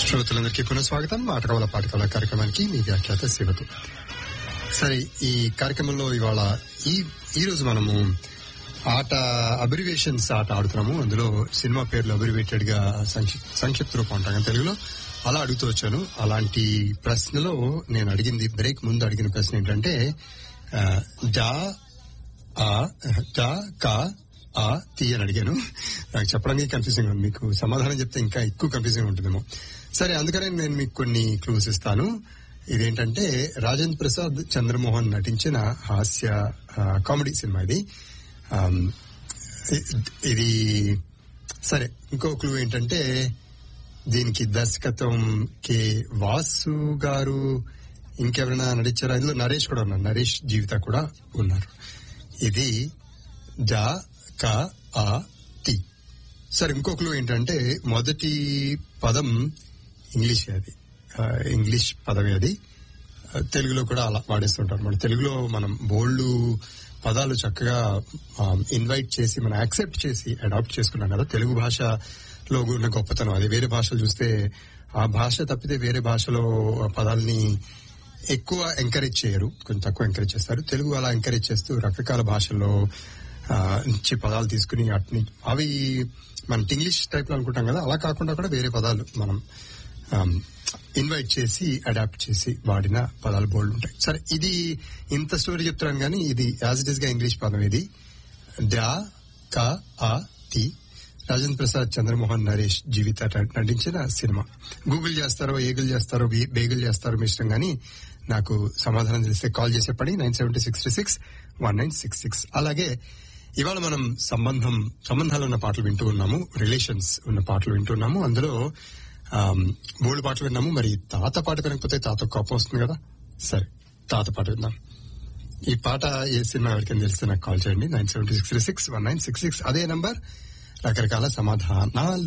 శ్రోతలందరికీ పునఃస్వాగతం ఆటకవల పాటకవల కార్యక్రమానికి మీ వ్యాఖ్యాత శివతు సరే ఈ కార్యక్రమంలో ఇవాళ ఈ ఈ రోజు మనము ఆట అబ్రివేషన్స్ ఆట ఆడుతున్నాము అందులో సినిమా పేర్లు అబ్రివేటెడ్ గా సంక్షి- సంక్షిప్త రూపం అంటాం కదా తెలుగులో అలా అడుగుతూ వచ్చాను అలాంటి ప్రశ్నలో నేను అడిగింది బ్రేక్ ముందు అడిగిన ప్రశ్న ఏంటంటే ఆ, డా ఆ డా కా ఆ తి అని అడిగాను నాకు చెప్పడానికి కన్ఫ్యూజింగ్ ఉంది మీకు సమాధానం చెప్తే ఇంకా ఎక్కువ కన్ఫ్యూజింగ్ ఉంటుందేమో సరే అందుకనే నేను మీకు కొన్ని క్లూస్ ఇస్తాను ఇదేంటంటే రాజేంద్ర ప్రసాద్ చంద్రమోహన్ నటించిన హాస్య ఆ, కామెడీ సినిమా ఇది ఆమ్, ఇ- ఇది సరే ఇంకో క్లూ ఏంటంటే దీనికి దర్శకత్వం కె వాసు గారు ఇంకెవరైనా నటించారా ఇందులో నరేష్ కూడా ఉన్నారు నరేష్ జీవిత కూడా ఉన్నారు ఇది జా క ఆ తి సరే ఇంకో క్లూ ఏంటంటే మొదటి పదం ఇంగ్లీష్ అది ఆ, ఇంగ్లీష్ పదమే అది ఆ, తెలుగులో కూడా అలా వాడేస్తుంటారు మన తెలుగులో మనం బోల్డ్ పదాలు చక్కగా ఇన్వైట్ చేసి మనం యాక్సెప్ట్ చేసి అడాప్ట్ చేసుకున్నాం కదా తెలుగు భాషలో ఉన్న గొప్పతనం అది వేరే భాషలు చూస్తే ఆ భాష తప్పితే వేరే భాషలో ఆ పదాలని ఎక్కువ ఎంకరేజ్ చేయరు కొంచెం తక్కువ ఎంకరేజ్ చేస్తారు తెలుగు అలా ఎంకరేజ్ చేస్తూ రకరకాల భాషల్లో ఆ, నుంచి పదాలు తీసుకుని అట్ని అవి మన ఇంగ్లీష్ టైప్ లో అనుకుంటాం కదా అలా కాకుండా కూడా వేరే పదాలు మనం ఇన్వైట్ చేసి అడాప్ట్ చేసి వాడిన పదాలు బోల్డ్ ఉంటాయి సరే ఇది ఇంత స్టోరీ చెప్తున్నాను కానీ ఇది యాజ్ ఇట్ ఇస్ గా ఇంగ్లీష్ పదం ఇది డా క ఆ తి రాజేంద్ర ప్రసాద్ చంద్రమోహన్ నరేష్ జీవిత నటించిన సినిమా గూగుల్ చేస్తారో ఏగుల్ చేస్తారో బే- బేగుల్ చేస్తారో మీ ఇష్టం కానీ నాకు సమాధానం తెలిస్తే కాల్ చేసే పని nine seventy six six one nine six six అలాగే ఇవాళ మనం సంబంధం సంబంధాలు ఉన్న పాటలు వింటూ ఉన్నాము రిలేషన్స్ ఉన్న పాటలు వింటున్నాము అందులో మూడు పాటలు విన్నాము మరి తాత పాట వినకపోతే తాత కోపం వస్తుంది కదా సరే తాత పాట విందాం ఈ పాట ఏ సినిమా ఎవరికైనా తెలిస్తే నాకు కాల్ చేయండి nine seventy six six one nine six six అదే నంబర్ రకరకాల సమాధానాలు